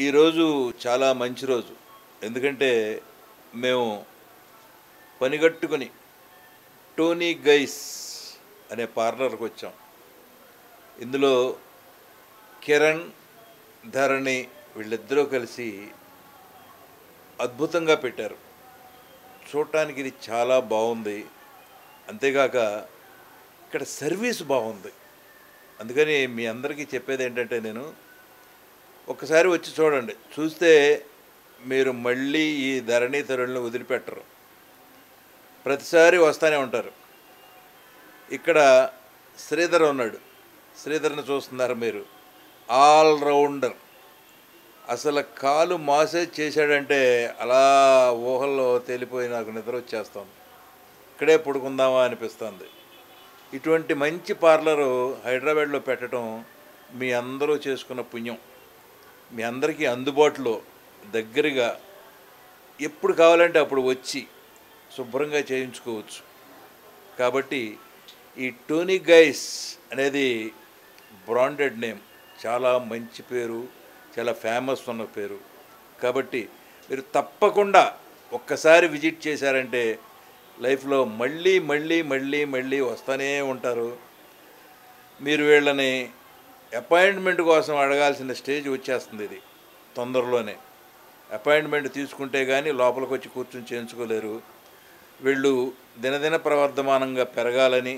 ఈరోజు చాలా మంచి రోజు ఎందుకంటే మేము పనిగట్టుకుని టోనీ గైస్ అనే పార్లర్కి వచ్చాం ఇందులో కిరణ్ ధరణి వీళ్ళిద్దరూ కలిసి అద్భుతంగా పెట్టారు చూడటానికి ఇది చాలా బాగుంది అంతేగాక ఇక్కడ సర్వీస్ బాగుంది అందుకని మీ అందరికీ చెప్పేది ఏంటంటే నేను ఒక్కసారి వచ్చి చూడండి చూస్తే మీరు మళ్ళీ ఈ ధరణి తరుణ్ని వదిలిపెట్టరు ప్రతిసారి వస్తూనే ఉంటారు ఇక్కడ శ్రీధర్ ఉన్నాడు శ్రీధర్ని చూస్తున్నారు మీరు ఆల్ రౌండర్ అసలు కాలు మాసేజ్ చేశాడంటే అలా ఊహల్లో తేలిపోయి నాకు నిద్ర వచ్చేస్తుంది ఇక్కడే పడుకుందామా అనిపిస్తుంది ఇటువంటి మంచి పార్లరు హైదరాబాద్లో పెట్టడం మీ అందరూ చేసుకున్న పుణ్యం మీ అందరికీ అందుబాటులో దగ్గరగా ఎప్పుడు కావాలంటే అప్పుడు వచ్చి శుభ్రంగా చేయించుకోవచ్చు కాబట్టి ఈ టోనీ గైస్ అనేది బ్రాండెడ్ నేమ్ చాలా మంచి పేరు చాలా ఫేమస్ ఉన్న పేరు కాబట్టి మీరు తప్పకుండా ఒక్కసారి విజిట్ చేశారంటే లైఫ్లో మళ్ళీ మళ్ళీ మళ్ళీ మళ్ళీ వస్తూనే ఉంటారు మీరు వీళ్ళని అపాయింట్మెంట్ కోసం అడగాల్సిన స్టేజ్ వచ్చేస్తుంది ఇది తొందరలోనే అపాయింట్మెంట్ తీసుకుంటే కానీ లోపలికి వచ్చి కూర్చొని చేయించుకోలేరు వీళ్ళు దినదిన ప్రవర్ధమానంగా పెరగాలని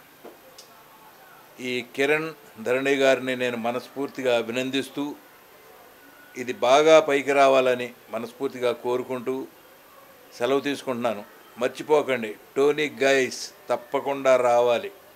ఈ కిరణ్ ధరణి గారిని నేను మనస్ఫూర్తిగా అభినందిస్తూ ఇది బాగా పైకి రావాలని మనస్ఫూర్తిగా కోరుకుంటూ సెలవు తీసుకుంటున్నాను మర్చిపోకండి టోనీ గైస్ తప్పకుండా రావాలి